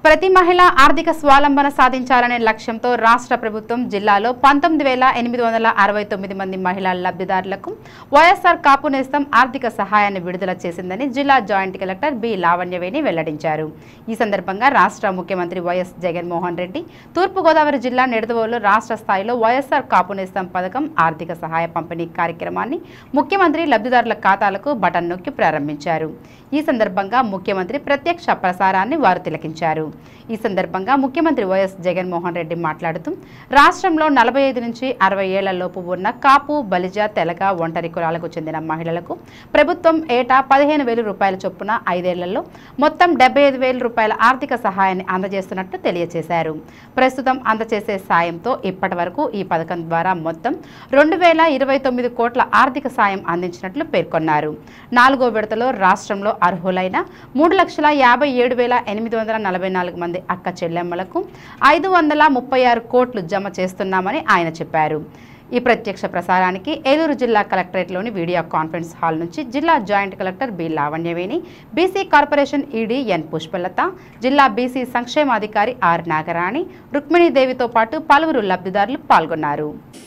ప్రతి మహిళ ఆర్థిక స్వావలంబన సాధించాలనే లక్ష్యంతో రాష్ట్ర ప్రభుత్వం జిల్లాలో పంతొమ్మిది వేల ఎనిమిది వందల అరవై తొమ్మిది మంది మహిళా లబ్ధిదారులకు వైఎస్ఆర్ కాపు నేస్తం ఆర్థిక సహాయాన్ని విడుదల చేసిందని జిల్లా జాయింట్ కలెక్టర్ బి లావణ్యవేణి వెల్లడించారు ఈ సందర్భంగా రాష్ట్ర ముఖ్యమంత్రి వైఎస్ జగన్మోహన్ రెడ్డి తూర్పుగోదావరి జిల్లా నిడదవోలు రాష్ట్ర స్థాయిలో వైఎస్ఆర్ కాపు నేస్తం పథకం ఆర్థిక సహాయ పంపిణీ కార్యక్రమాన్ని ముఖ్యమంత్రి లబ్ధిదారుల ఖాతాలకు బటన్ నొక్కి ప్రారంభించారు ఈ సందర్భంగా ముఖ్యమంత్రి ప్రత్యక్ష ప్రసారాన్ని వారు తిలకించారు ఈ సందర్భంగా ముఖ్యమంత్రి వైఎస్ జగన్మోహన్ రెడ్డి మాట్లాడుతూ రాష్ట్రంలో నలభై ఐదు నుంచి అరవై ఏళ్ల లోపు ఉన్న కాపు బలిజ తెలగ ఒంటరి కులాలకు చెందిన మహిళలకు ప్రభుత్వం ఏటా పదిహేను వేల రూపాయల చొప్పున ఐదేళ్లలో మొత్తం డెబ్బై ఐదు వేల రూపాయల ఆర్థిక సహాయాన్ని అందజేస్తున్నట్టు తెలియజేశారు ప్రస్తుతం అందజేసే సాయంతో ఇప్పటి వరకు ఈ పథకం ద్వారా మొత్తం రెండు వేల ఇరవై తొమ్మిది కోట్ల ఆర్థిక సాయం అందించినట్లు పేర్కొన్నారు నాలుగో విడతలో రాష్ట్రంలో అర్హులైన మూడు లక్షల యాభై ఏడు వేల ఎనిమిది వందల నలభై నాలుగు మంది అక్క చెల్లెమ్మలకు ఐదు వందల ముప్పై ఆరు కోట్లు జమ చేస్తున్నామని ఆయన చెప్పారు ఈ ప్రత్యక్ష ప్రసారానికి ఏలూరు జిల్లా కలెక్టరేట్లోని వీడియో కాన్ఫరెన్స్ హాల్ నుంచి జిల్లా joint collector B Lavanyaveni BC corporation ED N Pushpalatha జిల్లా బీసీ సంక్షేమాధికారి ఆర్ నాగరాణి రుక్మిణీదేవితో పాటు పలువురు లబ్ధిదారులు పాల్గొన్నారు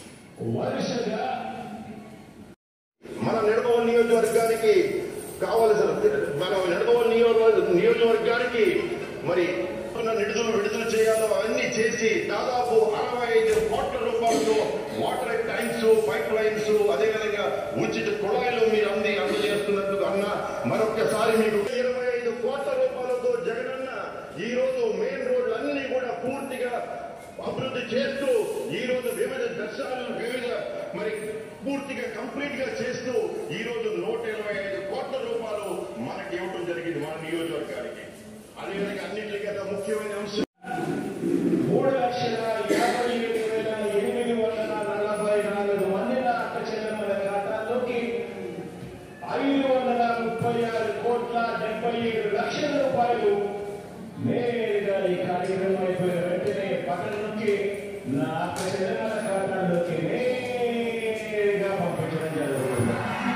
మన నిడదవోలు నియోజకవర్గానికి కావలసిన మన నిడదవోలు నియోజక నియోజకవర్గానికి మరి ఉన్న నిడుదల విడుదల చేయాలో అవన్నీ చేసి దాదాపు అరవై ఐదు కోట్ల రూపాయలతో వాటర్ ట్యాంక్స్ పైప్ లైన్స్ అదేవిధంగా ఉచిత కుళాయిలు మీరు అంది అందజేస్తున్నట్టు అన్న మరొకసారి మీకు ఇరవై ఐదు కోట్ల రూపాయలతో జగనన్న ఈ రోజు మెయిన్ రోడ్లు అన్ని కూడా పూర్తిగా అభివృద్ధి చేస్తూ ఈ రోజు వివిధ దర్శనాలు వివిధ మరి పూర్తిగా కంప్లీట్ గా చేస్తూ ఈ రోజు నూట ఇరవై ఐదు కోట్ల రూపాయలు మనకి ఇవ్వడం జరిగింది మన నియోజకవర్గానికి అదేవిధంగా అన్నింటికన్నా ముఖ్యమైన అంశం మూడు లక్షల యాభై ఏడు వేల ఎనిమిది వందల నలభై నాలుగు మంది నా అక్క చెల్లెమ్మల ఖాతాల్లోకి ఐదు వందల ముప్పై ఆరు కోట్ల డెబ్బై ఏడు లక్షల రూపాయలు నేరుగా ఈ కార్యక్రమం అయిపోయిన వెంటనే బటన్ నొక్కి నా అక్క చెల్లెమ్మల ఖాతాల్లోకి నేరుగా పంపించడం జరుగుతుంది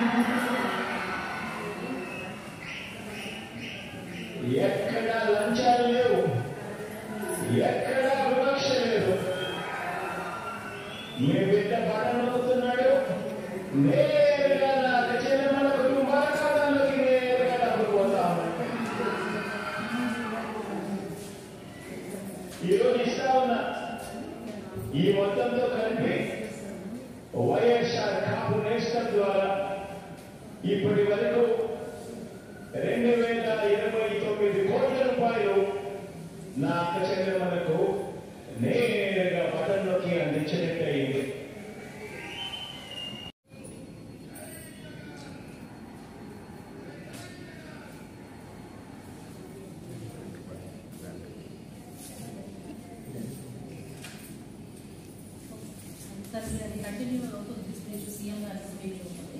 ఎక్కడా లంచాలు లేవు ఎక్కడా వివక్ష లేదు మీ బిడ్డ బటన్ నొక్కుతున్నాడు నేరుగా నా చెల్లెమ్మల కుటుంబాల ఖాతాలోకి నేరుగా డబ్బులు పోతాము ఈరోజు ఇస్తా ఉన్నా ఈ మొత్తంతో కలిపి వైఎస్ఆర్ కాపు నేస్తం ద్వారా ఇప్పటి వరకు రెండు వేల ఇరవై తొమ్మిది కోట్ల రూపాయలు నా అక్క చెల్లెమ్మలకు నేరుగా పదంలోకి అందించినట్టయింది సార్ అది కంటిన్యూ అవుతుంది స్పీచ్ సీఎం గారి స్పీచ్ ఉంటుంది